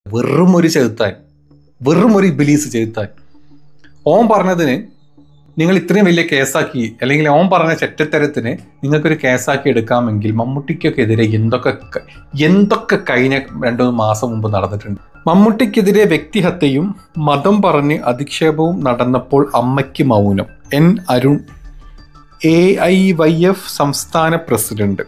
വെറും ഒരു ചെകുത്താൻ വെറും ഒരു ഇബിലീസ് ചെകുത്താൻ ഓൻ പറഞ്ഞതിന് നിങ്ങൾ ഇത്രയും വലിയ കേസാക്കി അല്ലെങ്കിൽ ഓൻ പറഞ്ഞ ചെറ്റത്തരത്തിന് നിങ്ങൾക്കൊരു കേസാക്കി എടുക്കാമെങ്കിൽ മമ്മൂട്ടിക്കൊക്കെ എതിരെ എന്തൊക്കെ ക- എന്തൊക്കെ കഴിഞ്ഞ രണ്ടു മൂന്ന് മാസം മുമ്പ് നടന്നിട്ടുണ്ട് മമ്മൂട്ടിക്കെതിരെ വ്യക്തിഹത്യയും മതം പറഞ്ഞ് അധിക്ഷേപവും നടന്നപ്പോൾ അമ്മയ്ക്ക് മൗനം N Arun A I Y F സംസ്ഥാന പ്രസിഡന്റ്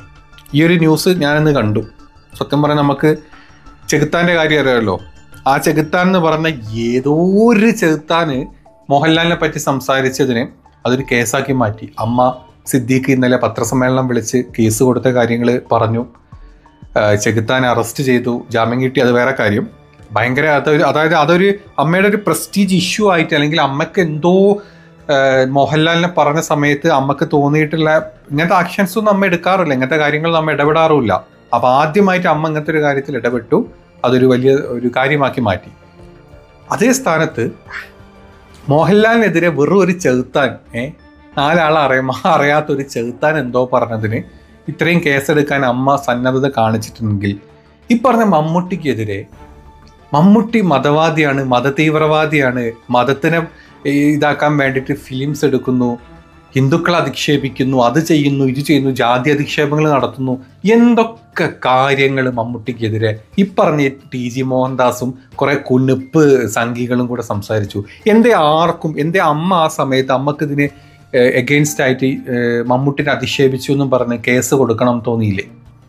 ഈ ഒരു ന്യൂസ് ഞാനിന്ന് കണ്ടു സത്യം പറഞ്ഞാൽ നമുക്ക് ചെകുത്താൻ്റെ കാര്യം അറിയാമല്ലോ ആ ചെകുത്താൻ എന്ന് പറഞ്ഞ ഏതോ ഒരു ചെകുത്താന് മോഹൻലാലിനെ പറ്റി സംസാരിച്ചതിന് അതൊരു കേസാക്കി മാറ്റി അമ്മ സിദ്ദീഖ് ഇന്നലെ പത്രസമ്മേളനം വിളിച്ച് കേസ് കൊടുത്ത കാര്യങ്ങൾ പറഞ്ഞു ആ, ചെകുത്താനെ അറസ്റ്റ് ചെയ്തു ജാമ്യം കിട്ടി അത് വേറെ കാര്യം ഭയങ്കര അതൊരു അതായത് അതൊരു അമ്മയുടെ ഒരു പ്രസ്റ്റീജ് ഇഷ്യൂ ആയിട്ട് അല്ലെങ്കിൽ അമ്മയ്ക്ക് എന്തോ ആ, മോഹൻലാലിനെ പറഞ്ഞ സമയത്ത് അമ്മക്ക് തോന്നിയിട്ടുള്ള ഇങ്ങനത്തെ ആക്ഷൻസ് ഒന്നും അമ്മ എടുക്കാറില്ല ഇങ്ങനത്തെ കാര്യങ്ങൾ നമ്മ ഇടപെടാറുമില്ല അപ്പൊ ആദ്യമായിട്ട് അമ്മ ഇങ്ങനത്തെ ഒരു കാര്യത്തിൽ ഇടപെട്ടു അതൊരു വലിയ ഒരു കാര്യമാക്കി മാറ്റി അതേ സ്ഥാനത്ത് മോഹൻലാലിനെതിരെ വെറും ഒരു ചെറുത്താൻ ഏ നാലാൾ അറിയാമ അറിയാത്ത ഒരു ചെറുത്താൻ എന്തോ പറഞ്ഞതിന് ഇത്രയും കേസെടുക്കാൻ അമ്മ സന്നദ്ധത കാണിച്ചിട്ടുണ്ടെങ്കിൽ ഈ പറഞ്ഞ മമ്മൂട്ടിക്കെതിരെ മമ്മൂട്ടി മതവാദിയാണ് മതതീവ്രവാദിയാണ് മതത്തിനെ ഈ ഇതാക്കാൻ വേണ്ടിയിട്ട് ഫിലിംസ് എടുക്കുന്നു ഹിന്ദുക്കളെ അധിക്ഷേപിക്കുന്നു അത് ചെയ്യുന്നു ഇത് ചെയ്യുന്നു ജാതി അധിക്ഷേപങ്ങൾ നടത്തുന്നു എന്തൊക്കെ കാര്യങ്ങൾ മമ്മൂട്ടിക്കെതിരെ ഈ പറഞ്ഞ ടി ജി മോഹൻദാസും കുറെ കുനുപ്പ് സംഘികളും കൂടെ സംസാരിച്ചു എന്തേ ആർക്കും എന്തേ അമ്മ ആ സമയത്ത് അമ്മക്ക് ഇതിന് എഗെയിൻസ്റ്റ് ആയിട്ട് ഏഹ്, മമ്മൂട്ടിനെ അധിക്ഷേപിച്ചു എന്നും പറഞ്ഞ് കേസ് കൊടുക്കണം എന്ന് തോന്നിയില്ലേ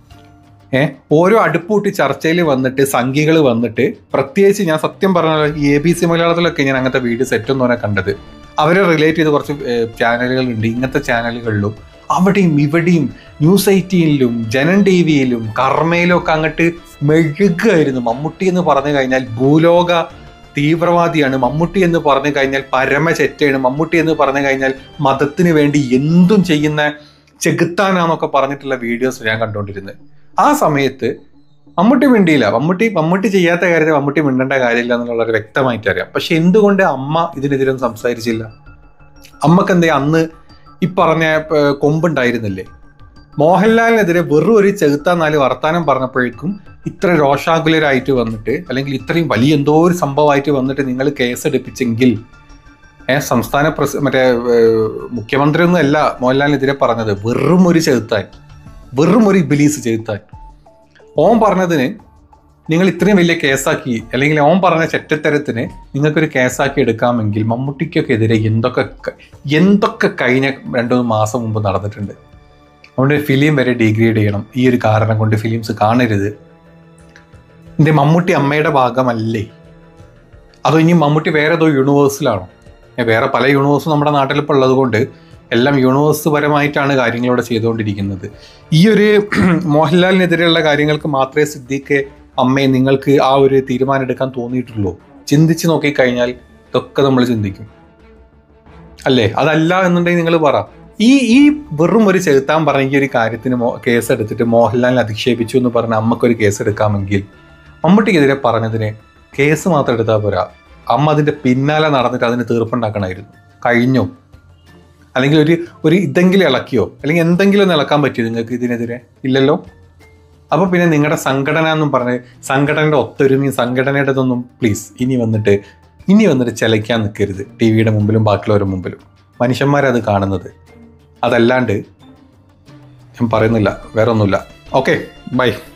ഏഹ് ഓരോ അടുപ്പൂട്ടി ചർച്ചയിൽ വന്നിട്ട് സംഘികൾ വന്നിട്ട് പ്രത്യേകിച്ച് ഞാൻ സത്യം പറഞ്ഞ ഈ എ ബി സി മലയാളത്തിലൊക്കെ ഞാൻ അങ്ങനത്തെ വീഡിയോ സെറ്റ് ഒന്നും കണ്ടത് അവരെ റിലേറ്റ് ചെയ്ത് കുറച്ച് ചാനലുകൾ ഉണ്ട് ഇങ്ങനത്തെ ചാനലുകളിലും അവിടെയും ഇവിടെയും ന്യൂസ് എയ്റ്റീനിലും ജനൻ ടി വിയിലും കർമ്മയിലും ഒക്കെ അങ്ങോട്ട് മെഴുകായിരുന്നു മമ്മൂട്ടി എന്ന് പറഞ്ഞു കഴിഞ്ഞാൽ ഭൂലോക തീവ്രവാദിയാണ് മമ്മൂട്ടി എന്ന് പറഞ്ഞു കഴിഞ്ഞാൽ പരമചെറ്റയാണ് മമ്മൂട്ടി എന്ന് പറഞ്ഞു കഴിഞ്ഞാൽ മതത്തിന് വേണ്ടി എന്തും ചെയ്യുന്ന ചെകുത്താനാന്നൊക്കെ പറഞ്ഞിട്ടുള്ള വീഡിയോസ് ഞാൻ കണ്ടുകൊണ്ടിരുന്നത് ആ സമയത്ത് മമ്മൂട്ടി മിണ്ടിയില്ല മമ്മൂട്ടി മമ്മൂട്ടി ചെയ്യാത്ത കാര്യത്തിൽ മമ്മൂട്ടി മിണ്ടേണ്ട കാര്യമില്ല എന്നുള്ളത് വ്യക്തമായിട്ട് അറിയാം പക്ഷെ എന്തുകൊണ്ട് അമ്മ ഇതിനെതിരെ ഒന്നും സംസാരിച്ചില്ല അമ്മക്ക് എന്തേ അന്ന് ഈ പറഞ്ഞ ഏർ, കൊമ്പുണ്ടായിരുന്നില്ലേ മോഹൻലാലിനെതിരെ വെറും ഒരു ചെകുത്താൻ നാല് വർത്താനം പറഞ്ഞപ്പോഴേക്കും ഇത്ര രോഷാകുലരായിട്ട് വന്നിട്ട് അല്ലെങ്കിൽ ഇത്രയും വലിയ എന്തോ ഒരു സംഭവമായിട്ട് വന്നിട്ട് നിങ്ങൾ കേസെടുപ്പിച്ചെങ്കിൽ ഏഹ് സംസ്ഥാന പ്രസ് മറ്റേ ഏർ, മുഖ്യമന്ത്രി ഒന്നും അല്ല മോഹൻലാലിനെതിരെ പറഞ്ഞത് വെറും ഒരു ചെകുത്താൻ വെറും ഒരു ഇബിലീസ് ചെകുത്താൻ ഓൻ പറഞ്ഞതിന് നിങ്ങൾ ഇത്രയും വലിയ കേസാക്കി അല്ലെങ്കിൽ ഓൻ പറഞ്ഞ ചെറ്റത്തരത്തിന് നിങ്ങൾക്കൊരു കേസാക്കി എടുക്കാമെങ്കിൽ മമ്മൂട്ടിക്കൊക്കെ എതിരെ എന്തൊക്കെ ക- എന്തൊക്കെ കഴിഞ്ഞ രണ്ടു മൂന്ന് മാസം മുമ്പ് നടന്നിട്ടുണ്ട് അതുകൊണ്ട് ഫിലിം വരെ ഡിഗ്രേഡ് ചെയ്യണം ഈ ഒരു കാരണം കൊണ്ട് ഫിലിംസ് കാണരുത് എന്റെ മമ്മൂട്ടി അമ്മയുടെ ഭാഗമല്ലേ അതോ ഇനി മമ്മൂട്ടി വേറെ ഏതോ യൂണിവേഴ്സിലാണോ ഏ, വേറെ പല യൂണിവേഴ്സും നമ്മുടെ നാട്ടിൽ ഇപ്പോൾ ഉള്ളത് കൊണ്ട് എല്ലാം യൂണിവേഴ്സ് പരമായിട്ടാണ് കാര്യങ്ങളോടെ ചെയ്തുകൊണ്ടിരിക്കുന്നത് ഈ ഒരു മോഹൻലാലിനെതിരെയുള്ള കാര്യങ്ങൾക്ക് മാത്രമേ സിദ്ദീഖ് അമ്മയെ നിങ്ങൾക്ക് ആ ഒരു തീരുമാനം എടുക്കാൻ തോന്നിയിട്ടുള്ളൂ ചിന്തിച്ച് നോക്കിക്കഴിഞ്ഞാൽ ഇതൊക്കെ നമ്മൾ ചിന്തിക്കും അല്ലേ അതല്ല എന്നുണ്ടെങ്കിൽ നിങ്ങൾ പറ ഈ ഈ വെറും ഒരു ചെലുത്താൻ പറഞ്ഞ ഈ ഒരു കാര്യത്തിന് മോ- കേസ് എടുത്തിട്ട് മോഹൻലാലിനെ അധിക്ഷേപിച്ചു എന്ന് പറഞ്ഞ അമ്മക്കൊരു കേസ് എടുക്കാമെങ്കിൽ മമ്മൂട്ടിക്കെതിരെ പറഞ്ഞതിന് കേസ് മാത്രം എടുത്താൽ പോരാ അമ്മ അതിന്റെ പിന്നാലെ നടന്നിട്ട് അതിന് തീർപ്പുണ്ടാക്കണമായിരുന്നു കഴിഞ്ഞു അല്ലെങ്കിൽ ഒരു ഒരു ഇതെങ്കിലും ഇളക്കിയോ അല്ലെങ്കിൽ എന്തെങ്കിലും ഒന്ന് ഇളക്കാൻ പറ്റിയോ നിങ്ങൾക്ക് ഇതിനെതിരെ ഇല്ലല്ലോ അപ്പൊ പിന്നെ നിങ്ങളുടെ സംഘടന എന്നും പറഞ്ഞ് സംഘടനയുടെ ഒത്തൊരുമയും സംഘടനയുടെ ഇതൊന്നും പ്ലീസ് ഇനി വന്നിട്ട് ഇനി വന്നിട്ട് ചിലയ്ക്കാൻ നിൽക്കരുത് ടി വിയുടെ മുമ്പിലും ബാക്കിയുള്ളവരുടെ മുമ്പിലും മനുഷ്യന്മാരത് കാണുന്നത് അതല്ലാണ്ട് ഞാൻ പറയുന്നില്ല വേറെ ഒന്നുമില്ല ഓക്കെ ബൈ